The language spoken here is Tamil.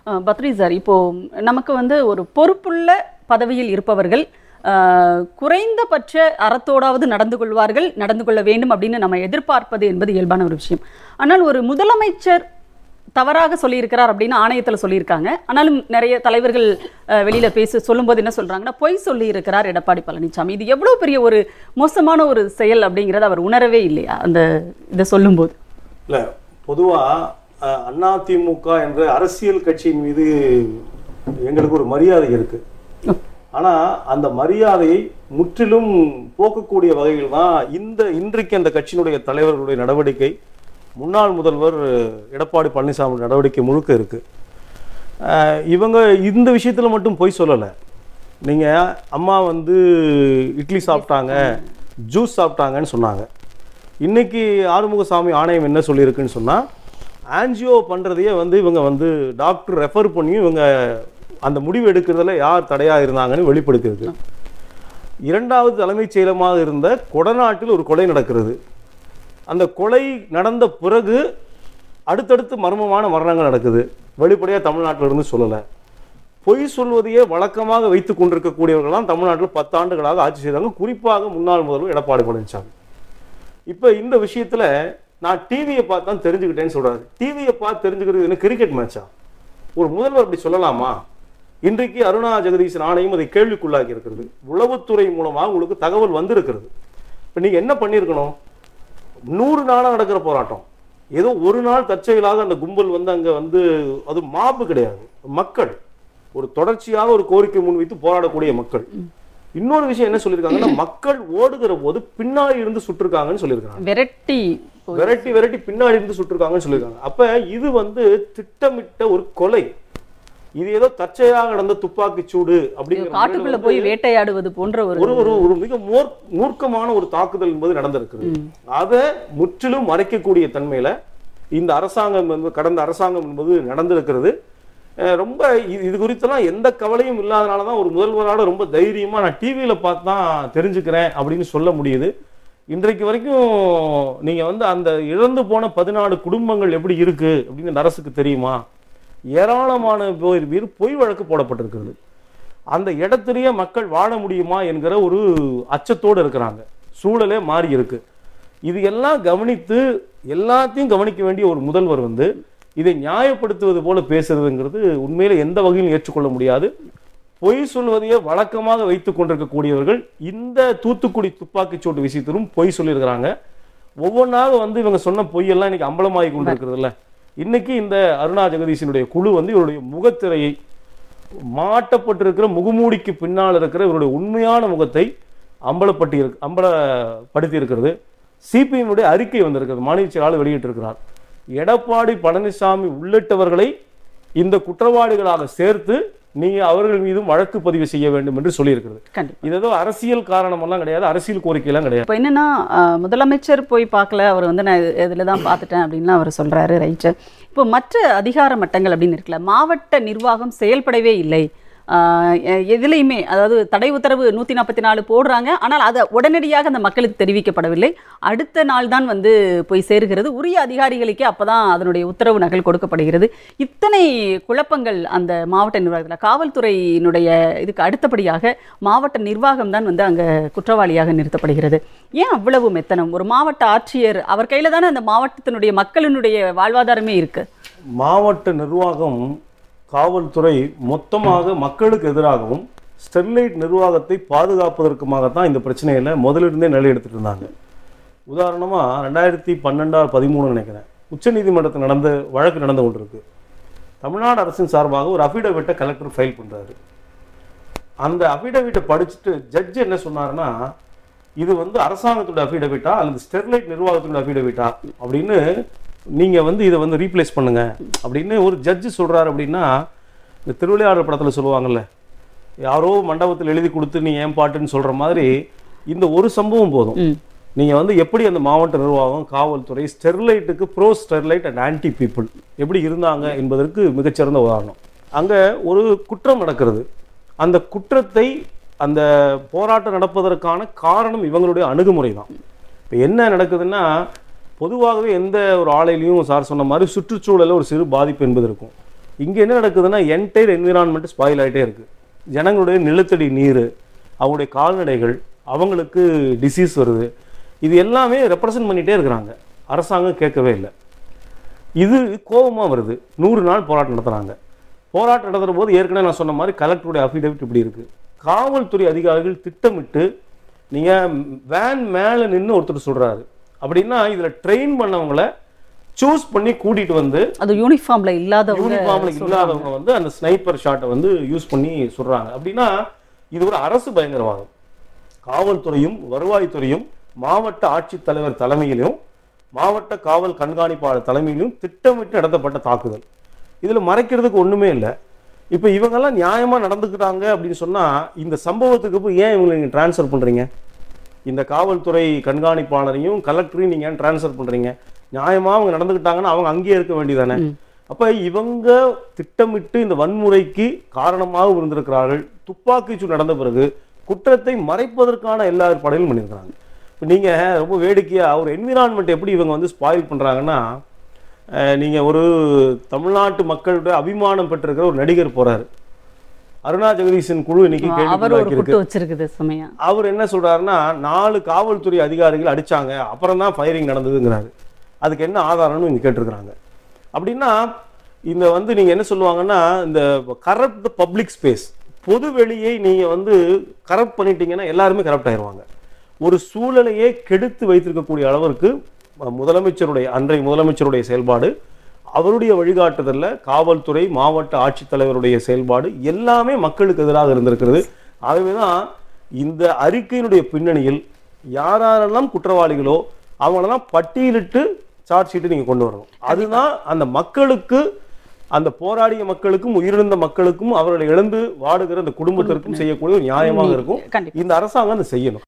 அஹ் பத்ரி சார் இப்போ நமக்கு வந்து ஒரு பொறுப்புள்ள பதவியில் இருப்பவர்கள் அஹ், குறைந்தபட்ச அறத்தோடாவது நடந்து கொள்வார்கள் நடந்து கொள்ள வேண்டும் அப்படின்னு நம்ம எதிர்பார்ப்பது என்பது இயல்பான ஒரு விஷயம் ஆனால் ஒரு முதலமைச்சர் தவறாக சொல்லியிருக்கிறார் அப்படின்னு ஆணையத்தில் சொல்லியிருக்காங்க ஆனாலும் நிறைய தலைவர்கள் அஹ், வெளியில பேச சொல்லும்போது என்ன சொல்றாங்கன்னா பொய் சொல்லியிருக்கிறார் எடப்பாடி பழனிசாமி இது எவ்வளவு பெரிய ஒரு மோசமான ஒரு செயல் அப்படிங்கிறத அவர் உணரவே இல்லையா அந்த இதை சொல்லும்போது இல்ல பொதுவா அஹ், அதிமுக என்ற அரசியல் கட்சியின் மீது எங்களுக்கு ஒரு மரியாதை இருக்கு ஆனா அந்த மரியாதையை முற்றிலும் போக்கக்கூடிய வகையில் தான் இந்த இன்றைக்கு அந்த கட்சியினுடைய தலைவர்களுடைய நடவடிக்கை முன்னாள் முதல்வர் எடப்பாடி பழனிசாமி நடவடிக்கை முழுக்க இருக்கு அஹ், இவங்க இந்த விஷயத்துல மட்டும் பொய் சொல்லலை நீங்க அம்மா வந்து இட்லி சாப்பிட்டாங்க ஜூஸ் சாப்பிட்டாங்கன்னு சொன்னாங்க இன்னைக்கு ஆறுமுகசாமி ஆணையம் என்ன சொல்லியிருக்குன்னு சொன்னா ஆன்ஜியோ பண்றதையே வந்து இவங்க வந்து டாக்டர் ரெஃபர் பண்ணி இவங்க அந்த முடிவு எடுக்கிறதுல யார் தடையா இருந்தாங்கன்னு வெளிப்படுத்தியிருக்கு இரண்டாவது தலைமைச் செயலமாக இருந்த கொடநாட்டில் ஒரு கொலை நடக்கிறது அந்த கொலை நடந்த பிறகு அடுத்தடுத்து மர்மமான மரணங்கள் நடக்குது வெளிப்படையாக தமிழ்நாட்டில் இருந்து சொல்லலை பொய் சொல்வதையே வழக்கமாக வைத்துக் கொண்டிருக்கக்கூடியவர்கள்லாம் தமிழ்நாட்டில் பத்தாண்டுகளாக ஆட்சி செய்தாங்க குறிப்பாக முன்னாள் முதல்வர் எடப்பாடி பழனிசாமி இப்போ இந்த விஷயத்துல நான் டிவியை பார்த்து தான் தெரிஞ்சுக்கிட்டேன்னு சொல்றாரு டிவியை பார்த்து தெரிஞ்சுக்கிறது என்ன கிரிக்கெட் மேட்சா ஒரு முதல்வர் அப்படி சொல்லலாமா இன்றைக்கு அருணா ஜெகதீசன் ஆணையம் அதை கேள்விக்குள்ளாக்கி இருக்கிறது உளவுத்துறை மூலமாக உங்களுக்கு தகவல் வந்திருக்கிறது இப்போ நீங்க என்ன பண்ணியிருக்கணும் நூறு நாளா நடக்கிற போராட்டம் ஏதோ ஒரு நாள் தற்செயலாக அந்த கும்பல் வந்து அங்க வந்து அது மாப்பு கிடையாது மக்கள் ஒரு தொடர்ச்சியாக ஒரு கோரிக்கை முன்வைத்து போராடக்கூடிய மக்கள் இன்னொரு விஷயம் என்ன சொல்லியிருக்காங்கன்னா மக்கள் ஓடுகிற போது பின்னாடி இருந்து சுட்டிருக்காங்கன்னு சொல்லியிருக்காங்க விரட்டி விரட்டி விரட்டி பின்னாடி இருந்து சுட்டிருக்காங்கன்னு சொல்லியிருக்காங்க அப்ப இது வந்து திட்டமிட்ட ஒரு கொலை இது ஏதோ தற்செயலாக நடந்த துப்பாக்கி சூடு அப்படிங்கிற காட்டுக்குள்ள முறையில போய் வேட்டையாடுவது போன்ற ஒரு ஒரு ஒரு ஒரு மிக மூர் மூர்க்கமான ஒரு தாக்குதல் என்பது நடந்திருக்கிறது அதை முற்றிலும் மறைக்கக்கூடிய தன்மையில இந்த அரசாங்கம் என்பது கடந்த அரசாங்கம் என்பது நடந்திருக்கிறது அஹ் ரொம்ப இது இது குறித்தெல்லாம் எந்த கவலையும் இல்லாதனால தான் ஒரு முதல்வரோட ரொம்ப தைரியமா நான் டிவியில பார்த்து தான் தெரிஞ்சுக்கிறேன் அப்படின்னு சொல்ல முடியுது இன்றைக்கு வரைக்கும் நீங்க வந்து அந்த இழந்து போன பதினாலு குடும்பங்கள் எப்படி இருக்கு அப்படின்னு இந்த அரசுக்கு தெரியுமா ஏராளமான பேர் மீது பொய் வழக்கு போடப்பட்டிருக்கிறது அந்த இடத்திலேயே மக்கள் வாழ முடியுமா என்கிற ஒரு அச்சத்தோடு இருக்கிறாங்க சூழலே மாறி இருக்கு இது எல்லாம் கவனித்து எல்லாத்தையும் கவனிக்க வேண்டிய ஒரு முதல்வர் வந்து இதை நியாயப்படுத்துவது போல பேசுறதுங்கிறது உண்மையில எந்த வகையிலும் ஏற்றுக்கொள்ள முடியாது பொய் சொல்வதையே வழக்கமாக வைத்துக் கொண்டிருக்கக்கூடியவர்கள் இந்த தூத்துக்குடி துப்பாக்கிச் சூட்டு விஷயத்திலும் பொய் சொல்லியிருக்கிறாங்க ஒவ்வொன்றாக வந்து இவங்க சொன்ன பொய்யெல்லாம் இன்னைக்கு அம்பலமாகி கொண்டிருக்கிறதுல இன்னைக்கு இந்த அருணா ஜெகதீஷனுடைய குழு வந்து இவருடைய முகத்திரையை மாட்டப்பட்டிருக்கிற முகமூடிக்கு பின்னால் இருக்கிற இவருடைய உண்மையான முகத்தை அம்பலப்பட்டி இருக்கு அம்பலப்படுத்தி இருக்கிறது சிபிஎம்னுடைய அறிக்கை வந்திருக்கிறது மாநில செயலாளர் வெளியிட்டிருக்கிறார் எடப்பாடி பழனிசாமி உள்ளிட்டவர்களை இந்த குற்றவாளிகளாக சேர்த்து நீங்க அவர்கள் மீதும் வழக்கு பதிவு செய்ய வேண்டும் என்று சொல்லியிருக்கிறது கண்டிப்பா இது ஏதோ அரசியல் காரணமெல்லாம் கிடையாது அரசியல் கோரிக்கையெல்லாம் கிடையாது இப்போ என்னன்னா அஹ், முதலமைச்சர் போய் பார்க்கல அவர் வந்து நான் இது- இதுல தான் பார்த்துட்டேன் அப்படின்லாம் அவர் சொல்றாரு ரைட்டு இப்போ மற்ற அதிகார மட்டங்கள் அப்படின்னு இருக்குல்ல மாவட்ட நிர்வாகம் செயல்படவே இல்லை ஆஹ் எ- எதுலையுமே அதாவது தடை உத்தரவு நூற்றி நாற்பத்தி நாலு போடுறாங்க ஆனால் அதை உடனடியாக அந்த மக்களுக்கு தெரிவிக்கப்படவில்லை அடுத்த நாள் தான் வந்து போய் சேருகிறது உரிய அதிகாரிகளுக்கே அப்போ தான் அதனுடைய உத்தரவு நகல் கொடுக்கப்படுகிறது இத்தனை குழப்பங்கள் அந்த மாவட்ட நிர்வாகத்தில் காவல்துறையினுடைய இதுக்கு அடுத்தபடியாக மாவட்ட நிர்வாகம் தான் வந்து அங்கே குற்றவாளியாக நிறுத்தப்படுகிறது ஏன் அவ்வளவு மெத்தனம் ஒரு மாவட்ட ஆட்சியர் அவர் கையில் தானே அந்த மாவட்டத்தினுடைய மக்களினுடைய வாழ்வாதாரமே இருக்கு மாவட்ட நிர்வாகம் காவல்துறை மொத்தமாக மக்களுக்கு எதிராகவும் ஸ்டெர்லைட் நிர்வாகத்தை பாதுகாப்பதற்குமாகத்தான் இந்த பிரச்சனையில முதலிருந்தே நிலை எடுத்துட்டு இருந்தாங்க உதாரணமா ரெண்டாயிரத்தி பன்னெண்டாறு பதிமூணு நினைக்கிறேன் உச்சநீதிமன்றத்தில் நடந்த வழக்கு நடந்து கொண்டிருக்கு தமிழ்நாடு அரசின் சார்பாக ஒரு அஃபிடவிட்டை கலெக்டர் ஃபைல் பண்றாரு அந்த அஃபிடவிட்டை படிச்சுட்டு ஜட்ஜ் என்ன சொன்னாருன்னா இது வந்து அரசாங்கத்தோட அஃபிடவிட்டா அல்லது ஸ்டெர்லைட் நிர்வாகத்தோட அஃபிடவிட்டா அப்படின்னு நீங்க வந்து இதை வந்து ரீப்ளேஸ் பண்ணுங்க அப்படின்னு ஒரு ஜட்ஜ் சொல்றாரு அப்படின்னா இந்த திருவிளையாடல் படத்துல சொல்லுவாங்கல்ல யாரோ மண்டபத்தில் எழுதி கொடுத்து நீ ஏன் பாட்டுன்னு சொல்ற மாதிரி இந்த ஒரு சம்பவம் போதும் ம் நீங்க வந்து எப்படி அந்த மாவட்ட நிர்வாகம் காவல்துறை ஸ்டெர்லைட்டுக்கு pro Sterlite and anti people எப்படி இருந்தாங்க என்பதற்கு மிகச்சிறந்த உதாரணம் அங்க ஒரு குற்றம் நடக்கிறது அந்த குற்றத்தை அந்த போராட்டம் நடப்பதற்கான காரணம் இவங்களுடைய அணுகுமுறை தான் இப்போ என்ன நடக்குதுன்னா பொதுவாகவே எந்த ஒரு ஆலையிலையும் சார் சொன்ன மாதிரி சுற்றுச்சூழலில் ஒரு சிறு பாதிப்பு என்பது இருக்கும் இங்க என்ன நடக்குதுன்னா என்டையர் என்விரான்மெண்ட் ஸ்பாயில் ஆயிட்டே இருக்கு ஜனங்களுடைய நிலத்தடி நீர் அவங்களுடைய கால்நடைகள் அவங்களுக்கு டிசீஸ் வருது இது எல்லாமே ரெப்ரசன்ட் பண்ணிட்டே இருக்கிறாங்க அரசாங்கம் கேட்கவே இல்லை இது கோபமா வருது நூறு நாள் போராட்டம் நடத்துறாங்க போராட்டம் நடத்துகிற போது ஏற்கனவே நான் சொன்ன மாதிரி கலெக்டருடைய அஃபிடவிட் இப்படி இருக்கு காவல்துறை அதிகாரிகள் திட்டமிட்டு நீங்க வேன் மேலே நின்று ஒருத்தர் சொல்றாரு அப்படின்னா இதுல ட்ரெயின் பண்ணவங்கள சூஸ் பண்ணி கூட்டிட்டு வந்து அது யூனிஃபார்ம்ல இல்லாதவங்க யூனிஃபார்ம்ல இல்லாதவங்க வந்து அந்த ஸ்னைப்பர் ஷாட்டை வந்து யூஸ் பண்ணி சொல்றாங்க அப்படின்னா இது ஒரு அரசு பயங்கரவாதம் காவல்துறையும் வருவாய்த்துறையும் மாவட்ட ஆட்சித்தலைவர் தலைமையிலும் மாவட்ட காவல் கண்காணிப்பாளர் தலைமையிலும் திட்டமிட்டு நடத்தப்பட்ட தாக்குதல் இதுல மறைக்கிறதுக்கு ஒண்ணுமே இல்லை இப்போ இவங்கெல்லாம் நியாயமா நடந்துக்கிறாங்க அப்படின்னு சொன்னா இந்த சம்பவத்துக்கு போய் ஏன் இவங்களை நீங்க டிரான்ஸ்ஃபர் பண்றீங்க இந்த காவல்துறை கண்காணிப்பாளரையும் கலெக்டரையும் நீங்க ஏன் டிரான்ஸ்ஃபர் பண்றீங்க நியாயமா அவங்க நடந்துக்கிட்டாங்கன்னா அவங்க அங்கேயே இருக்க வேண்டியதானே அப்ப இவங்க திட்டமிட்டு இந்த வன்முறைக்கு காரணமாக இருந்திருக்கிறார்கள் துப்பாக்கிச்சூடு நடந்த பிறகு குற்றத்தை மறைப்பதற்கான எல்லா ஏற்பாடுகளும் பண்ணியிருக்கிறாங்க இப்போ நீங்க ரொம்ப வேடிக்கையா ஒரு என்விரான்மெண்ட் எப்படி இவங்க வந்து ஸ்பாயில் பண்றாங்கன்னா அஹ், நீங்க ஒரு தமிழ்நாட்டு மக்களுடைய அபிமானம் பெற்றிருக்கிற ஒரு நடிகர் போறாரு அருணா ஜெகதீசன் குழு இன்னைக்கு அவர் ஒரு கேள்வி குட்டு வச்சிருக்குது சமயம் அவர் என்ன சொல்றாருன்னா நாலு காவல்துறை அதிகாரிகள் அடிச்சாங்க அப்புறம் தான் ஃபயரிங் நடந்ததுங்கிறாரு அதுக்கு என்ன ஆதாரம்னு இங்க கேட்டிருக்கிறாங்க அப்படின்னா இந்த வந்து நீங்க என்ன சொல்லுவாங்கன்னா இந்த கரப்ட் பப்ளிக் ஸ்பேஸ் பொது வெளியை நீங்க வந்து கரப்ட் பண்ணிட்டீங்கன்னா எல்லாருமே கரப்ட் ஆயிருவாங்க ஒரு சூழலையே கெடுத்து வைத்திருக்கக்கூடிய அளவிற்கு அஹ், முதலமைச்சருடைய அன்றைய முதலமைச்சருடைய செயல்பாடு அவருடைய வழிகாட்டுதல்ல காவல்துறை மாவட்ட ஆட்சித்தலைவருடைய செயல்பாடு எல்லாமே மக்களுக்கு எதிராக இருந்திருக்கிறது ஆகவேதான் இந்த அறிக்கையினுடைய பின்னணியில் யாரெல்லாம் குற்றவாளிகளோ அவங்களெல்லாம் பட்டியலிட்டு சார்ஜ் ஷீட்டு நீங்க கொண்டு வரணும் அதுதான் அந்த மக்களுக்கு அந்த போராடிய மக்களுக்கும் உயிரிழந்த மக்களுக்கும் அவர்களை இழந்து வாடுகிற அந்த குடும்பத்திற்கும் செய்யக்கூடிய ஒரு நியாயமாக இருக்கும் கண்டிப்பா இந்த அரசாங்கம் அதை செய்யணும்